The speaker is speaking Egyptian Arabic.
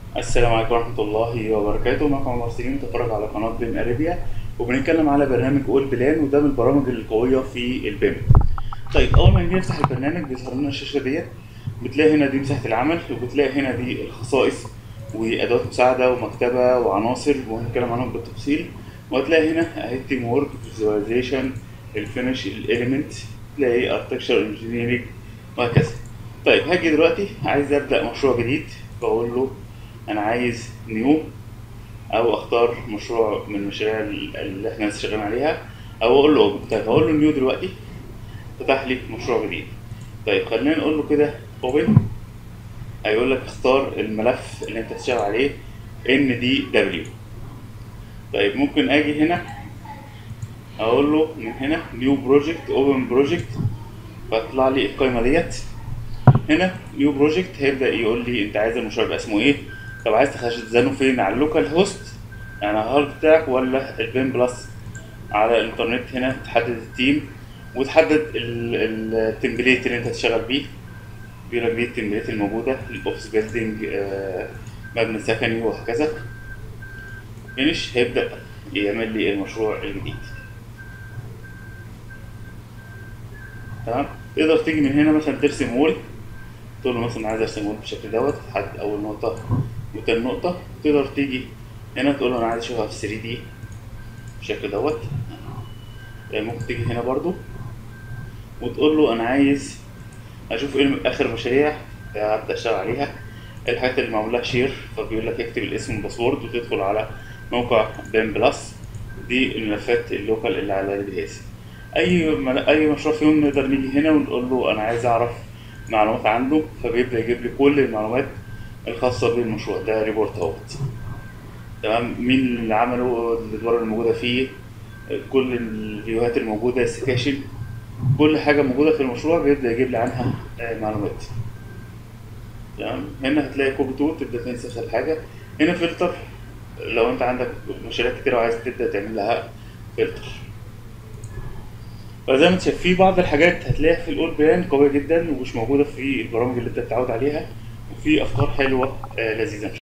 السلام عليكم ورحمة الله وبركاته معكم عمر سليم تتفرج على قناة بيم اريبيا وبنتكلم على برنامج اول بلان وده من البرامج القوية في البيم طيب أول ما نيجي نفتح البرنامج بيظهر لنا الشاشة ديت بتلاقي هنا دي مساحة العمل وبتلاقي هنا دي الخصائص وأدوات مساعدة ومكتبة وعناصر وهنتكلم عنهم بالتفصيل وهتلاقي هنا اهي تيم وورك فيزواليزيشن الفينش الاليمنت تلاقي اركتشر انجينيرنج وهكذا طيب هاجي دلوقتي عايز ابدا مشروع جديد بقول له انا عايز نيو او اختار مشروع من المشاريع اللي احنا لسه شغالين عليها او اقول له اوبن طيب هقول له نيو دلوقتي فتح لي مشروع جديد طيب خلينا نقول له كده اوبن هيقول لك اختار الملف اللي انت تشتغل عليه ان دي دبليو طيب ممكن اجي هنا اقول له من هنا نيو بروجكت اوبن بروجكت فيطلع لي القائمه ديت هنا نيو بروجكت هيبدا يقول لي انت عايز المشروع يبقى اسمه ايه طب عايز تخزنه فين على اللوكال هوست يعني على الهارد بتاعك ولا البين بلس على الانترنت هنا تحدد التيم وتحدد التمبليت اللي انت هتشتغل بيه بيقول لك دي التمبليت الموجوده الاوفيس بيلدينج مبنى سكني وهكذا فينش هيبدا يعمل لي المشروع الجديد تمام تقدر تيجي من هنا مثلا ترسم وول تقول له مثلا عايز ارسم وول بالشكل دوت تحدد اول نقطه وتاني نقطه تقدر تيجي هنا تقول له انا عايز اشوفها في 3 دي بالشكل دوت ممكن تيجي هنا برضو وتقول له انا عايز اشوف ايه اخر مشاريع ابدا اشتغل عليها الحاجات اللي معمول لها شير فبيقول لك اكتب الاسم والباسورد وتدخل على موقع بيم بلس دي الملفات اللوكال اللي على الجهاز اي مل... اي مشروع فيهم نقدر نيجي هنا ونقول له انا عايز اعرف معلومات عنده فبيبدا يجيب لي كل المعلومات الخاصه بالمشروع ده ريبورت اهوت تمام مين اللي عمله الادوار الموجوده فيه كل الفيديوهات الموجوده السكاشن كل حاجه موجوده في المشروع بيبدا يجيب لي عنها معلومات تمام هنا هتلاقي كوبي تول تبدا تنسخ الحاجه هنا فلتر لو انت عندك مشاريع كتير وعايز تبدا تعمل لها فلتر فزي ما انت شايف في بعض الحاجات هتلاقيها في الاول بلان قويه جدا ومش موجوده في البرامج اللي انت بتتعود عليها وفي افكار حلوه آه لذيذه